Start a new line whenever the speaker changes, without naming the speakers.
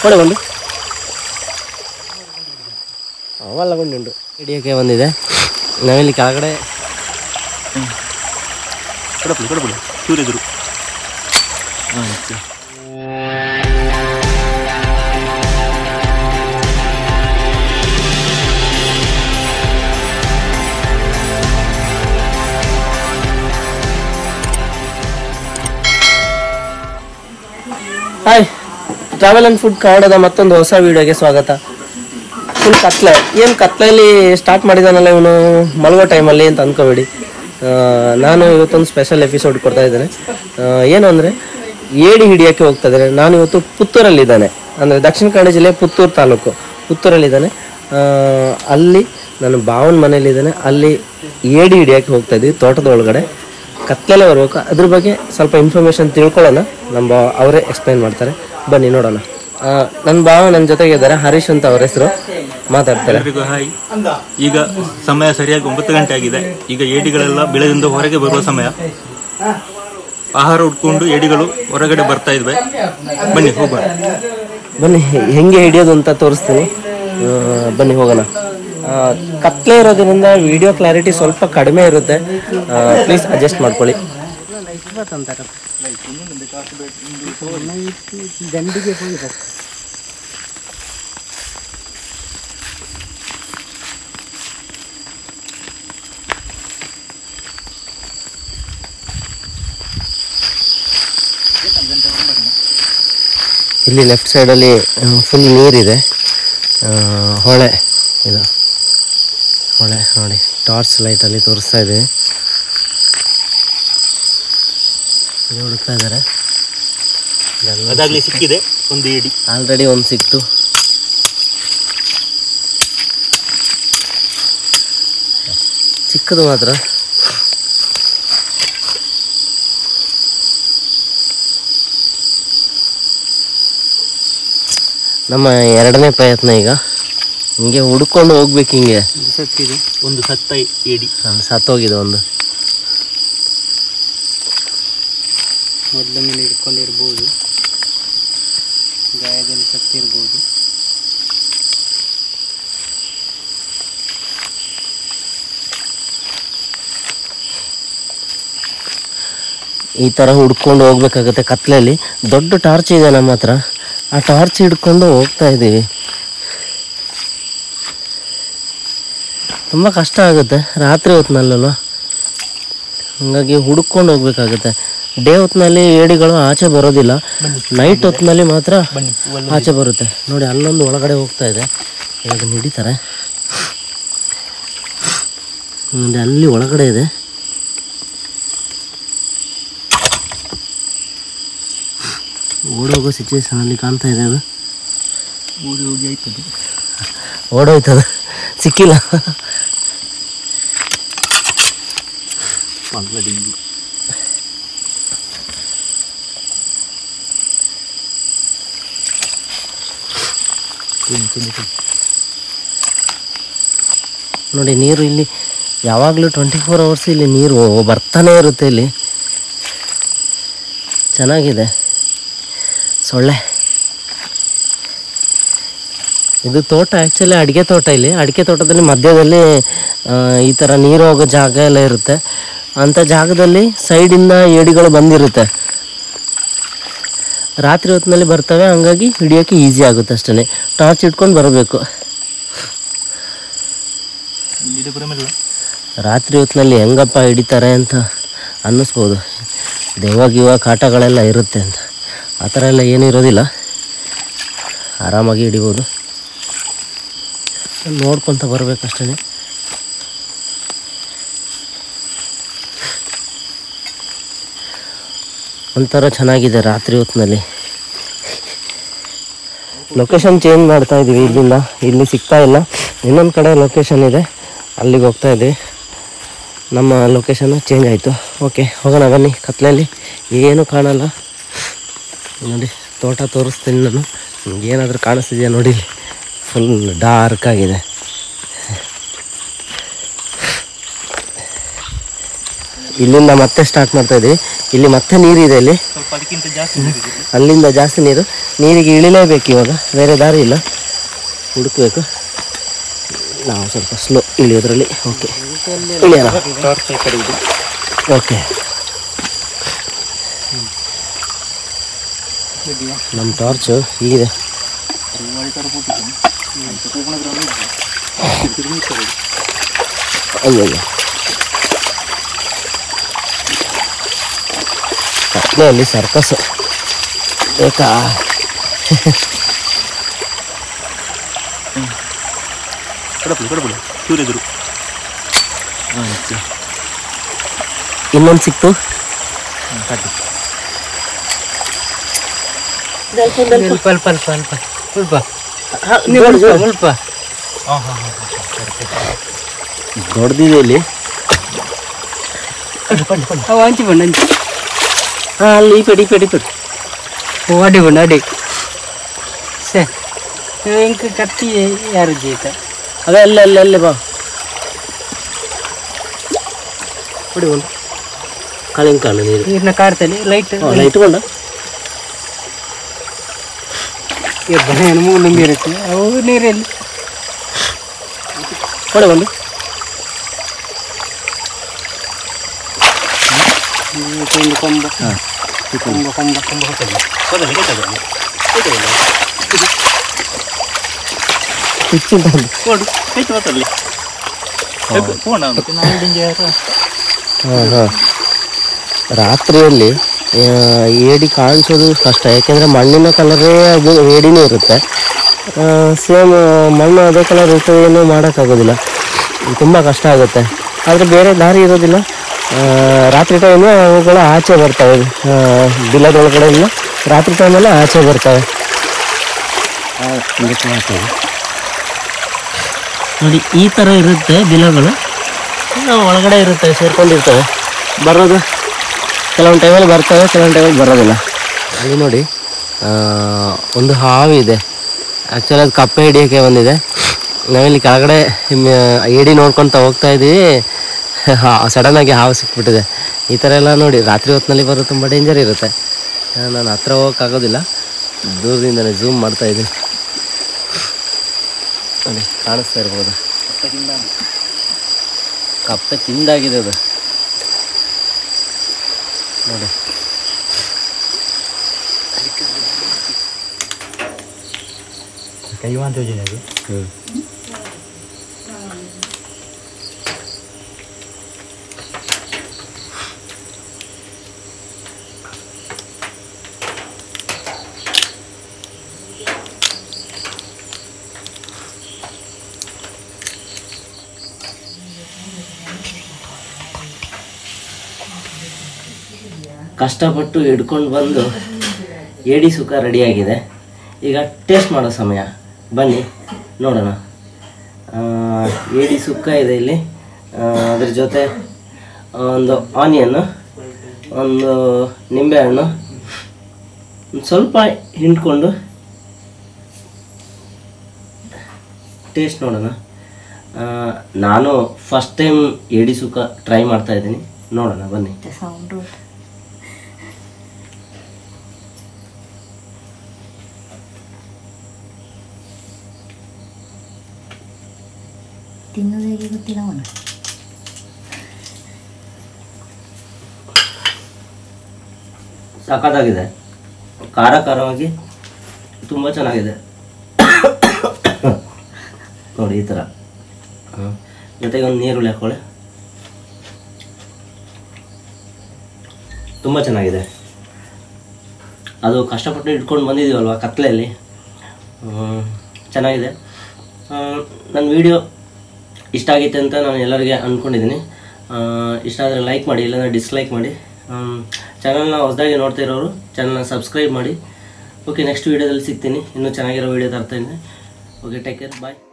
ಕೊಡೆ ಒಂದು ಅವಲ್ಲ ಗುಂಡುಂಡು ಹಿಡಿಯೋಕ್ಕೆ ಬಂದಿದೆ ನಾವಿಲ್ಲಿ ಕೆಳಗಡೆ
ಕೊಡಪುಳಿ ಕೊಡಪುಳಿ ಚೂರಿದ್ರು
ಹಾಯ್ ಟ್ರಾವೆಲ್ ಆ್ಯಂಡ್ ಫುಡ್ ಕನ್ನಡದ ಮತ್ತೊಂದು ಹೊಸ ವಿಡಿಯೋಗೆ ಸ್ವಾಗತ ಫುಲ್ ಕತ್ಲೆ ಏನು ಕತ್ಲೆಯಲ್ಲಿ ಸ್ಟಾರ್ಟ್ ಮಾಡಿದಾನಲ್ಲ ಇವನು ಮಲಗೋ ಟೈಮಲ್ಲಿ ಅಂತ ಅಂದ್ಕೋಬೇಡಿ ಆ, ನಾನು ಇವತ್ತೊಂದು ಸ್ಪೆಷಲ್ ಎಪಿಸೋಡ್ ಕೊಡ್ತಾ ಇದ್ದೇನೆ ಆ, ಏನು ಅಂದರೆ ಏಡಿ ಹಿಡಿಯೋಕ್ಕೆ ಹೋಗ್ತಾ ಇದ್ದೇನೆ ನಾನು ಇವತ್ತು ಪುತ್ತೂರಲ್ಲಿದ್ದಾನೆ ಅಂದರೆ ದಕ್ಷಿಣ ಕನ್ನಡ ಜಿಲ್ಲೆ ಪುತ್ತೂರು ತಾಲೂಕು ಪುತ್ತೂರಲ್ಲಿದ್ದಾನೆ ಆ, ಅಲ್ಲಿ ನನ್ನ ಭಾವನ ಮನೇಲಿದ್ದಾನೆ ಅಲ್ಲಿ ಏಡಿ ಹಿಡಿಯೋಕ್ಕೆ ಹೋಗ್ತಾ ಇದ್ವಿ ತೋಟದ ಒಳಗಡೆ ಕತ್ಲೆಲ್ಲ ಬರ್ಬೇಕು ಅದ್ರ ಬಗ್ಗೆ ಸ್ವಲ್ಪ ಇನ್ಫಾರ್ಮೇಶನ್ ತಿಳ್ಕೊಳ್ಳೋಣ ನಮ್ಮ ಭಾವ ಅವರೇ ಎಕ್ಸ್ಪ್ಲೈನ್ ಮಾಡ್ತಾರೆ ಬನ್ನಿ ನೋಡೋಣ ಆ, ನನ್ನ ಭಾವ ನನ್ನ ಜೊತೆಗೆ ಇದ್ದಾರೆ ಹರೀಶ್ ಅಂತ ಅವ್ರ ಹೆಸರು ಮಾತಾಡ್ತಾರೆ
ಎಲ್ರಿಗೂ ಹಾಯ್ ಈಗ ಸಮಯ ಸರಿಯಾಗಿ ಒಂಬತ್ತು ಗಂಟೆ ಆಗಿದೆ ಈಗ ಏಡಿಗಳೆಲ್ಲ ಬೆಳೆದಿಂದ ಹೊರಗೆ ಬರುವ ಸಮಯ ಆಹಾರ ಉಟ್ಕೊಂಡು ಏಡಿಗಳು ಹೊರಗಡೆ ಬರ್ತಾ ಇದ್ವೆ ಬನ್ನಿ ಹೋಗೋಣ
ಬನ್ನಿ ಹೆಂಗೆ ಹಿಡಿಯೋದು ಅಂತ ತೋರಿಸ್ತೀನಿ ಆ, ಬನ್ನಿ ಹೋಗೋಣ ಆ, ಕತ್ಲೆ ಇರೋದ್ರಿಂದ ವಿಡಿಯೋ ಕ್ಲಾರಿಟಿ ಸ್ವಲ್ಪ ಕಡಿಮೆ ಇರುತ್ತೆ ಪ್ಲೀಸ್ ಅಡ್ಜಸ್ಟ್ ಮಾಡ್ಕೊಳ್ಳಿ ಇಲ್ಲಿ ಲೆಫ್ಟ್ ಸೈಡಲ್ಲಿ ಫುಲ್ ನೀರಿದೆ ಆ, ಹೊಳೆ ಇದು ಹೊಳೆ ನೋಡಿ ಟಾರ್ಚ್ ಲೈಟಲ್ಲಿ ತೋರಿಸ್ತಾ ಇದ್ದೀವಿ ಇಲ್ಲಿ ಹುಡುಕ್ತಾ ಇದ್ದಾರೆ
ಅದಾಗ್ಲಿ ಸಿಕ್ಕಿದೆ ಒಂದು ಏಡಿ
ಆಲ್ರೆಡಿ ಒಂದು ಸಿಕ್ತು ಚಿಕ್ಕದು ಮಾತ್ರ ನಮ್ಮ ಎರಡನೇ ಪ್ರಯತ್ನ ಈಗ ಹಿಂಗೆ ಹುಡ್ಕೊಂಡು ಹೋಗ್ಬೇಕು ಹಿಂಗೆ
ಸತ್ತಿದೆ ಒಂದು ಸತ್ತ ಏಡಿ
ನಾನು ಸತ್ತೋಗಿದೆ ಒಂದು
ಮೊದಲೊಮ್ಮೆ ಹಿಡ್ಕೊಂಡಿರ್ಬೋದು ಗಾಯದಲ್ಲಿ ಸತ್ತಿರ್ಬೋದು
ಈ ಥರ ಹುಡ್ಕೊಂಡು ಹೋಗ್ಬೇಕಾಗತ್ತೆ ಕತ್ಲಲ್ಲಿ ದೊಡ್ಡ ಟಾರ್ಚ್ ಇದೆ ನಮ್ಮ ಹತ್ರ ಆ ಟಾರ್ಚ್ ಹಿಡ್ಕೊಂಡು ಹೋಗ್ತಾ ಇದ್ದೀವಿ ತುಂಬ ಕಷ್ಟ ಆಗುತ್ತೆ ರಾತ್ರಿ ಹೊತ್ತಿನಲ್ಲಲ್ವ ಹಾಗಾಗಿ ಹುಡ್ಕೊಂಡು ಹೋಗ್ಬೇಕಾಗುತ್ತೆ ಡೇ ಹೊತ್ತಿನಲ್ಲಿ ಏಡಿಗಳು ಆಚೆ ಬರೋದಿಲ್ಲ ನೈಟ್ ಹೊತ್ತಿನಲ್ಲಿ ಮಾತ್ರ
ಬನ್ನಿ
ಆಚೆ ಬರುತ್ತೆ ನೋಡಿ ಅಲ್ಲೊಂದು ಒಳಗಡೆ ಹೋಗ್ತಾ ಇದೆ ಇವಾಗ ಹಿಡಿತಾರೆ ನೋಡಿ ಅಲ್ಲಿ ಒಳಗಡೆ ಇದೆ ಓಡೋಗೋ ಸಿಚುವೇಶನಲ್ಲಿ ಕಾಣ್ತಾ ಇದೆ ಅದು
ಊರಿ ಹೋಗಿ ಆಯ್ತದೆ
ಓಡೋಯ್ತದ ಸಿಕ್ಕಿಲ್ಲ
ಅಲ್ಲದೆ
ನೋಡಿ ನೀರು ಇಲ್ಲಿ ಯಾವಾಗಲೂ ಟ್ವೆಂಟಿ ಫೋರ್ ಅವರ್ಸ್ ಇಲ್ಲಿ ನೀರು ಬರ್ತಾನೆ ಇರುತ್ತೆ ಇಲ್ಲಿ ಚೆನ್ನಾಗಿದೆ ಸೊಳ್ಳೆ ಇದು ತೋಟ ಆ್ಯಕ್ಚುಲಿ ಅಡಿಕೆ ತೋಟ ಇಲ್ಲಿ ಅಡಿಕೆ ತೋಟದಲ್ಲಿ ಮಧ್ಯದಲ್ಲಿ ಆ, ಈ ಥರ ನೀರು ಹೋಗೋ ಜಾಗ ಎಲ್ಲ ಇರುತ್ತೆ ಅಂಥ ಜಾಗದಲ್ಲಿ ಸೈಡಿಂದ ಏಡಿಗಳು ಬಂದಿರುತ್ತೆ ರಾತ್ರಿ ಹೊತ್ತಿನಲ್ಲಿ ಬರ್ತವೆ ಹಂಗಾಗಿ ಹಿಡಿಯೋಕ್ಕೆ ಈಸಿ ಆಗುತ್ತೆ ಅಷ್ಟೇ ಟಾರ್ಚ್ ಇಟ್ಕೊಂಡು ಬರಬೇಕು
ಇಲ್ಲಿ ಬರಮಿಲ್ಲ
ರಾತ್ರಿ ಹೊತ್ತಿನಲ್ಲಿ ಹೆಂಗಪ್ಪ ಹಿಡಿತಾರೆ ಅಂತ ಅನ್ನಿಸ್ಬೋದು ದೆವ್ವ ಗಿವ್ವ ಕಾಟಗಳೆಲ್ಲ ಇರುತ್ತೆ ಅಂತ ಆ ಥರ ಎಲ್ಲ ಏನೂ ಇರೋದಿಲ್ಲ ಆರಾಮಾಗಿ ಹಿಡಿಬೋದು ನೋಡ್ಕೊತ ಬರ್ಬೇಕಷ್ಟೇ ಒಂಥರ ಚೆನ್ನಾಗಿದೆ ರಾತ್ರಿ ಹೊತ್ತಿನಲ್ಲಿ ಲೊಕೇಶನ್ ಚೇಂಜ್ ಮಾಡ್ತಾ ಇದ್ದೀವಿ ಇಲ್ಲಿಂದ ಇಲ್ಲಿ ಸಿಗ್ತಾ ಇಲ್ಲ ಇನ್ನೊಂದು ಕಡೆ ಲೊಕೇಶನ್ ಇದೆ ಅಲ್ಲಿಗೆ ಹೋಗ್ತಾ ಇದ್ದೀವಿ ನಮ್ಮ ಲೊಕೇಶನ್ ಚೇಂಜ್ ಆಯಿತು ಓಕೆ ಹೋಗೋಣ ಬನ್ನಿ ಕತ್ಲಲ್ಲಿ ಏನೂ ಕಾಣಲ್ಲ ನೋಡಿ ತೋಟ ತೋರಿಸ್ತೀನಿ ನಾನು ನಿಮ್ಗೆ ಏನಾದರೂ ಕಾಣಿಸ್ತಿದೆಯಾ ನೋಡಿ ಫುಲ್ ಡಾರ್ಕ್ ಆಗಿದೆ ಇಲ್ಲಿಂದ ಮತ್ತೆ ಸ್ಟಾರ್ಟ್ ಮಾಡ್ತಾ ಇದ್ದೀವಿ ಇಲ್ಲಿ ಮತ್ತೆ ನೀರಿದೆ ಇಲ್ಲಿ
ಸ್ವಲ್ಪ ಅದಕ್ಕಿಂತ ಜಾಸ್ತಿ ನೀರಿದೆ
ಅಲ್ಲಿಂದ ಜಾಸ್ತಿ ನೀರು ನೀರಿಗೆ ಇಳಿಲೇಬೇಕು ಇವಾಗ ಬೇರೆ ದಾರಿ ಇಲ್ಲ ಹುಡುಕ್ಬೇಕು ನಾವು ಸ್ವಲ್ಪ ಸ್ಲೋ ಇಳಿಯೋದ್ರಲ್ಲಿ ಓಕೆ ಇಳಿಯೋಣ
ಟಾರ್ಚ್ ಈ ಕಡೆ ಇದೆ
ಓಕೆ ನಮ್ಮ ಟಾರ್ಚು ಹೀಗಿದೆ ಅಯ್ಯಯ್ಯ ಕತ್ಲೆಯಲ್ಲಿ ಸರ್ಕಸ್ ಬೇಕಾ
ಕಡಪಡಿ ಕಡಪಡಿ ಚೂರಿದ್ರು
ಇನ್ನೊಂದು ಸಿಕ್ತು
ಸ್ವಲ್ಪ ಅಲ್ಪ ಅಲ್ಪ ಅಲ್ಪ ಸ್ವಲ್ಪ ನೀವು ಸ್ವಲ್ಪ ಸ್ವಲ್ಪ
ದೊಡ್ಡದಿದೆ ಇಲ್ಲಿ
ಅವು ಹಂಚಿ ಬಣ್ಣ ಹಂಚಿ
ಹಾಂ ಅಲ್ಲಿ ಈ ಪೆಡಿ ಪೆಡಿ ಪೆಡಿ
ಓ ಅಡಿ ಬಣ್ಣ ಅಡಿ ಸೇ ಇಂಕ ಕತ್ತಿ ಯಾರು ಜೀತ
ಅದೇ ಅಲ್ಲೇ ಅಲ್ಲೇ ಅಲ್ಲೇ ಬಾ ಹೊಡಿ ಒಂದು ಕಾಳಿಂಗ್ ಕಾಣು ನೀರು
ನೀರಿನ ಕಾಡ್ತಲ್ಲಿ ಲೈಟ್
ಅಲ್ಲ ಇಟ್ಕೊಂಡ
ಬಣ್ಣ ಮೂಲ ನೀರುತ್ತೆ ಅವು ನೀರಲ್ಲಿ
ಹೊಡೆ ಒಂದು
ಒಂದು ಕೊಂಬ ಕೊಂಬ ಕೊಂಬ ಕೊಂಬ ಹಾಕೋದು
ಹೆಚ್ಚಿನ
ಕೊಡು ಆಯ್ತು ಮಾತಲ್ಲಿ ಫೋನ್
ಹಾಂ ಹಾಂ ರಾತ್ರಿಯಲ್ಲಿ ಆ, ಏಡಿ ಕಾಣಿಸೋದು ಕಷ್ಟ ಯಾಕೆಂದರೆ ಮಣ್ಣಿನ ಕಲರೇ ಅದು ಏಡಿನೇ ಇರುತ್ತೆ ಸೇಮ್ ಮಣ್ಣು ಅದೇ ಕಲರ್ ಇರ್ತದೆ ಏನು ಮಾಡೋಕ್ಕಾಗೋದಿಲ್ಲ ತುಂಬ ಕಷ್ಟ ಆಗುತ್ತೆ ಆದರೆ ಬೇರೆ ದಾರಿ ಇರೋದಿಲ್ಲ ಆ, ರಾತ್ರಿ ಟೈಮು ಅವುಗಳು ಆಚೆ ಬರ್ತವೆ ಆ, ಬಿಲದೊಳಗಡೆಯಿಂದ ರಾತ್ರಿ ಟೈಮಲ್ಲಿ ಆಚೆ ಬರ್ತವೆ ನೋಡಿ ಈ ಥರ ಇರುತ್ತೆ ಬಿಲಗಳು ನಾವು ಒಳಗಡೆ ಇರುತ್ತೆ ಸೇರ್ಕೊಂಡಿರ್ತವೆ ಬರೋದು ಕೆಲವೊಂದು ಟೈಮಲ್ಲಿ ಬರ್ತವೆ ಕೆಲವೊಂದು ಟೈಮಲ್ಲಿ ಬರೋದಿಲ್ಲ ಅಲ್ಲಿ ನೋಡಿ ಆ, ಒಂದು ಹಾವು ಇದೆ ಆ್ಯಕ್ಚುಲಿ ಅದು ಕಪ್ಪೆ ಹಿಡಿಯೋಕ್ಕೆ ಬಂದಿದೆ ನಾವಿಲ್ಲಿ ಕೆಳಗಡೆ ಮ್- ಏಡಿ ನೋಡ್ಕೊತ ಹೋಗ್ತಾ ಇದ್ದೀವಿ ಸಡನ್ನಾಗಿ ಹಾವು ಸಿಕ್ಬಿಟ್ಟಿದೆ ಈ ಥರ ಎಲ್ಲ ನೋಡಿ ರಾತ್ರಿ ಹೊತ್ತಿನಲ್ಲಿ ಬರೋದು ತುಂಬ ಡೇಂಜರ್ ಇರುತ್ತೆ ಆ, ನಾನು ಹತ್ರ ಹೋಗೋಕ್ಕಾಗೋದಿಲ್ಲ ದೂರದಿಂದಲೇ ಝೂಮ್ ಮಾಡ್ತಾ ಇದ್ದೀನಿ ನೋಡಿ ಕಾಣಿಸ್ತಾ ಇರ್ಬೋದು ಕಪ್ಪೆ ತಿಂದಾಗಿದೆ ಅದು ನೋಡಿ
ಕೈವಾಂತ ಯೋಜನೆ ಅದು
ಹ್ಞೂ ಕಷ್ಟಪಟ್ಟು ಹಿಡ್ಕೊಂಡು ಬಂದು ಏಡಿ ಸುಕ್ಕ ರೆಡಿಯಾಗಿದೆ ಈಗ ಟೇಸ್ಟ್ ಮಾಡೋ ಸಮಯ ಬನ್ನಿ ನೋಡೋಣ ಆ, ಏಡಿ ಸುಕ್ಕ ಇದೆ ಇಲ್ಲಿ ಆ, ಅದ್ರ ಜೊತೆ ಒಂದು ಆನಿಯನ್ನು ಒಂದು ನಿಂಬೆಹಣ್ಣು ಒಂದು ಸ್ವಲ್ಪ ಹಿಂಡ್ಕೊಂಡು ಟೇಸ್ಟ್ ನೋಡೋಣ ಆ, ನಾನು ಫಸ್ಟ್ ಟೈಮ್ ಏಡಿ ಸುಕ್ಕ ಟ್ರೈ ಮಾಡ್ತಾ ಇದ್ದೀನಿ ನೋಡೋಣ ಬನ್ನಿ
ತಿನ್ನೋದು ಹೇಗೆ ಗೊತ್ತಿಲ್ಲ ಅವನು
ಸಖತ್ತಾಗಿದೆ ಖಾರ ಖಾರವಾಗಿ ತುಂಬ ಚೆನ್ನಾಗಿದೆ ನೋಡಿ ಈ ಥರ ಹ್ಮ್. ಜೊತೆಗೆ ಒಂದು ನೀರುಳ್ಳಿ ಹಾಕೊಳ್ಳಿ ತುಂಬ ಚೆನ್ನಾಗಿದೆ ಅದು ಕಷ್ಟಪಟ್ಟು ಇಟ್ಕೊಂಡು ಬಂದಿದ್ದೀವಲ್ವ ಕತ್ಲೆಯಲ್ಲಿ ಹ್ಮ್, ಚೆನ್ನಾಗಿದೆ ನನ್ನ ವಿಡಿಯೋ ಇಷ್ಟ ಆಗೈತೆ ಅಂತ ನಾನು ಎಲ್ಲರಿಗೆ ಅಂದ್ಕೊಂಡಿದ್ದೀನಿ ಇಷ್ಟ ಆದರೆ ಲೈಕ್ ಮಾಡಿ ಇಲ್ಲಾಂದರೆ ಡಿಸ್ಲೈಕ್ ಮಾಡಿ ಚಾನಲ್ನ ಹೊಸದಾಗಿ ನೋಡ್ತಾ ಇರೋರು ಚಾನಲ್ನ ಸಬ್ಸ್ಕ್ರೈಬ್ ಮಾಡಿ ಓಕೆ ನೆಕ್ಸ್ಟ್ ವೀಡಿಯೋದಲ್ಲಿ ಸಿಗ್ತೀನಿ ಇನ್ನೂ ಚೆನ್ನಾಗಿರೋ ವೀಡಿಯೋ ತರ್ತಾ ಇದ್ದೀನಿ ಓಕೆ ಟೇಕ್ ಕೇರ್ ಬಾಯ್